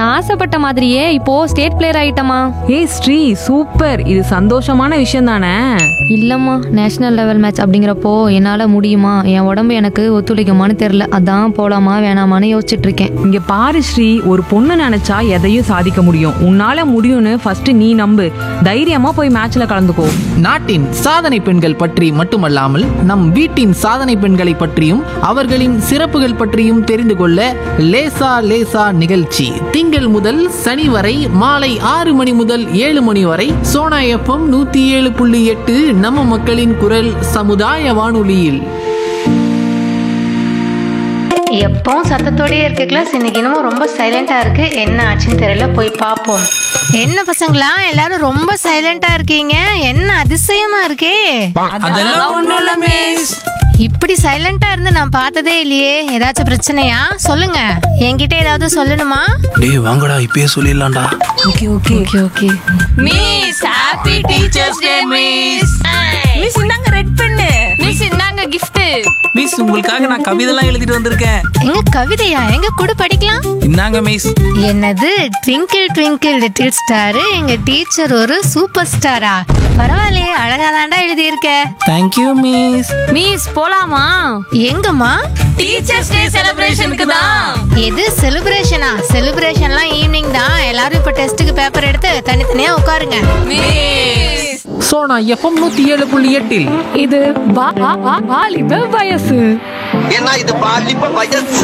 நான் ஆசைப்பட்ட மாதிரியே இப்போ ஸ்டேட் பிளேயர் ஆயிட்டமா ஏய் ஸ்ரீ சூப்பர் இது சந்தோஷமான விஷயம் தானே இல்லம்மா நேஷனல் லெவல் மேட்ச் அப்படிங்கிறப்போ என்னால முடியுமா என் உடம்பு எனக்கு ஒத்துழைக்குமான்னு தெரியல அதான் போலாமா வேணாமான்னு யோசிச்சுட்டு இருக்கேன் இங்க பாரு ஸ்ரீ ஒரு பொண்ணு நினைச்சா எதையும் சாதிக்க முடியும் உன்னால முடியும்னு ஃபர்ஸ்ட் நீ நம்பு தைரியமா போய் மேட்ச்ல கலந்துக்கோ நாட்டின் சாதனை பெண்கள் பற்றி மட்டுமல்லாமல் நம் வீட்டின் சாதனை பெண்களை பற்றியும் அவர்களின் சிறப்புகள் பற்றியும் தெரிந்து கொள்ள லேசா லேசா நிகழ்ச்சி திங்கள் முதல் சனி வரை மாலை ஆறு மணி முதல் ஏழு மணி வரை சோனா எஃப்எம் நூத்தி ஏழு புள்ளி எட்டு நம்ம மக்களின் குரல் சமுதாய வானொலியில் எப்பவும் சத்தத்தோடயே இருக்க கிளாஸ் இன்னைக்கு என்னமோ ரொம்ப சைலண்டா இருக்கு என்ன ஆச்சுன்னு தெரியல போய் பார்ப்போம் என்ன பசங்களா எல்லாரும் ரொம்ப சைலண்டா இருக்கீங்க என்ன அதிசயமா இருக்கே அதெல்லாம் ஒண்ணும் இல்ல மிஸ் இப்படி சைலண்டா இருந்து நான் பார்த்ததே இல்லையே ஏதாச்சும் பிரச்சனையா சொல்லுங்க என்கிட்ட ஏதாவது சொல்லணுமா டேய் வாங்கடா இப்பயே சொல்லிடலாம்டா okay okay okay okay miss happy teachers day miss miss இந்தாங்க ரெட் பென்னு மிஸ் இந்தாங்க gift மிஸ் உங்களுக்காக நான் கவிதைலாம் எழுதிட்டு வந்திருக்கேன் எங்க கவிதையா எங்க கூட படிக்கலாம் இந்தாங்க மிஸ் என்னது ட்விங்கிள் ட்விங்கிள் லிட்டில் ஸ்டார் எங்க டீச்சர் ஒரு சூப்பர் ஸ்டாரா பரவாயில்லையே அழகாதாண்டா எழுதியிருக்க தேங்க்யூ மிஸ் மீஸ் போலாமா எங்கம்மா டீச்சர்ஸ் டே செலிப்ரேஷனுக்கு தான் எது செலிப்ரேஷனா செலிப்ரேஷன்லாம் ஈவினிங் தான் எல்லாரும் இப்ப டெஸ்ட்டுக்கு பேப்பர் எடுத்து தனித்தனியா உட்காருங்க மிஸ் சோனா எஃப்எம் நூத்தி ஏழு புள்ளி எட்டில் இது வா- வா- வா- வாலிப வயசு ஏன்னா இது பாலிப்ப வயசு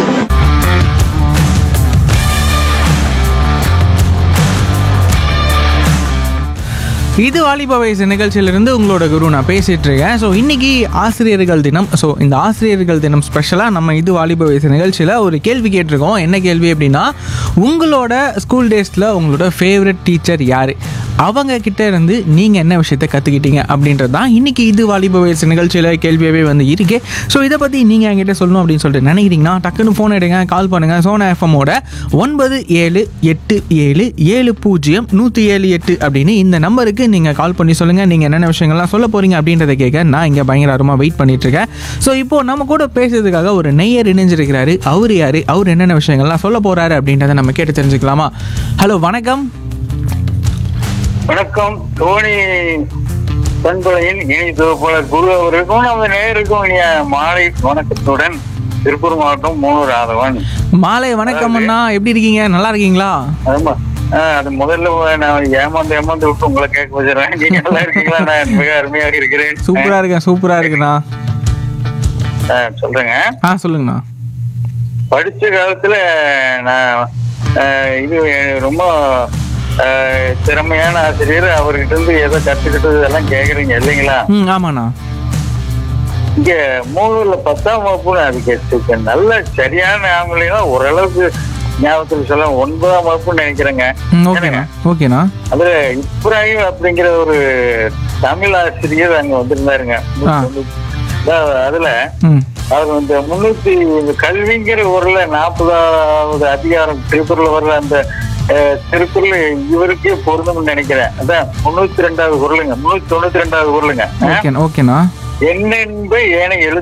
இது வாலிப வயசு நிகழ்ச்சியிலிருந்து உங்களோட குரு நான் பேசிட்டு இருக்கேன் ஸோ இன்னைக்கு ஆசிரியர்கள் தினம் ஸோ இந்த ஆசிரியர்கள் தினம் ஸ்பெஷலாக நம்ம இது வாலிப வயசு நிகழ்ச்சியில் ஒரு கேள்வி கேட்டிருக்கோம் என்ன கேள்வி அப்படின்னா உங்களோட ஸ்கூல் டேஸில் உங்களோட ஃபேவரட் டீச்சர் யார் அவங்க கிட்ட இருந்து நீங்கள் என்ன விஷயத்த கற்றுக்கிட்டீங்க அப்படின்றது தான் இன்னைக்கு இது வாலிப வயசு நிகழ்ச்சியில் கேள்வியாகவே வந்து இருக்கு ஸோ இதை பற்றி நீங்கள் என்கிட்ட சொல்லணும் அப்படின்னு சொல்லிட்டு நினைக்கிறீங்கன்னா டக்குன்னு ஃபோன் எடுங்க கால் பண்ணுங்கள் சோனா எஃப்எம்மோட ஒன்பது ஏழு எட்டு ஏழு ஏழு பூஜ்ஜியம் நூற்றி ஏழு எட்டு அப்படின்னு இந்த நம்பருக்கு நீங்கள் கால் பண்ணி சொல்லுங்கள் நீங்கள் என்னென்ன விஷயங்கள்லாம் சொல்ல போகிறீங்க அப்படின்றத கேட்க நான் இங்கே பயங்கரமாக வெயிட் பண்ணிட்டு இருக்கேன் ஸோ இப்போ நம்ம கூட பேசுறதுக்காக ஒரு நெய்யர் இணைஞ்சிருக்கிறாரு அவர் யார் அவர் என்னென்ன விஷயங்கள்லாம் சொல்ல போகிறாரு அப்படின்றத நம்ம கேட்டு தெரிஞ்சுக்கலாமா ஹலோ வணக்கம் வணக்கம் தோனி பண்பலையின் இணை தொகுப்பாளர் குரு அவருக்கும் நமது நேருக்கும் இனிய மாலை வணக்கத்துடன் திருப்பூர் மாவட்டம் மூணூர் ஆதவன் மாலை வணக்கம் அண்ணா எப்படி இருக்கீங்க நல்லா இருக்கீங்களா ஆமா ஆஹ் அது முதல்ல நான் ஏமாந்து ஏமாந்து விட்டு உங்களை கேட்க வச்சிடறேன் நீங்க நல்லா இருக்கீங்களா நான் மிக அருமையாக இருக்கிறேன் சூப்பராக இருக்கேன் சூப்பராக இருக்குண்ணா ஆஹ் சொல்றேங்க ஆ சொல்லுங்கண்ணா படிச்ச காலத்துல நான் ஆஹ் இது ரொம்ப ஆஹ் திறமையான ஆசிரியர் அவர்கிட்ட இருந்து ஏதோ கத்துக்கிட்டது எல்லாம் கேக்குறீங்க இல்லைங்களா ம் ஆமாண்ணா இங்க மூணுல பத்தாம் வகுப்பு அதுக்கு எடுத்துக்க நல்ல சரியான ஞாபகம் ஓரளவுக்கு ஞாபகத்துக்கு சொல்ல ஒன்பதாம் வகுப்புன்னு நினைக்கிறேங்க ம் ஓகேண்ணா ஓகேண்ணா அதுல இப்ராஹிம் அப்படிங்கிற ஒரு தமிழ் ஆசிரியர் அங்க வந்திருந்தாருங்க ஆ. அதாவது அதுல ம் அவர் வந்து முன்னூத்தி இந்த கல்விங்கிற ஊர்ல நாற்பதாவது அதிகாரம் திருக்குறள் வர்ற அந்த அஹ், திருக்குறள் இவருக்கே பொருந்தும்னு நினைக்கிறேன் அதான் முன்னூத்தி ரெண்டாவது குரலுங்க முன்னூத்தி தொண்ணூத்தி ரெண்டாவது குரலுங்க ஓகேண்ணா ஓகேண்ணா என்னென்ப ஏனை எழுத்து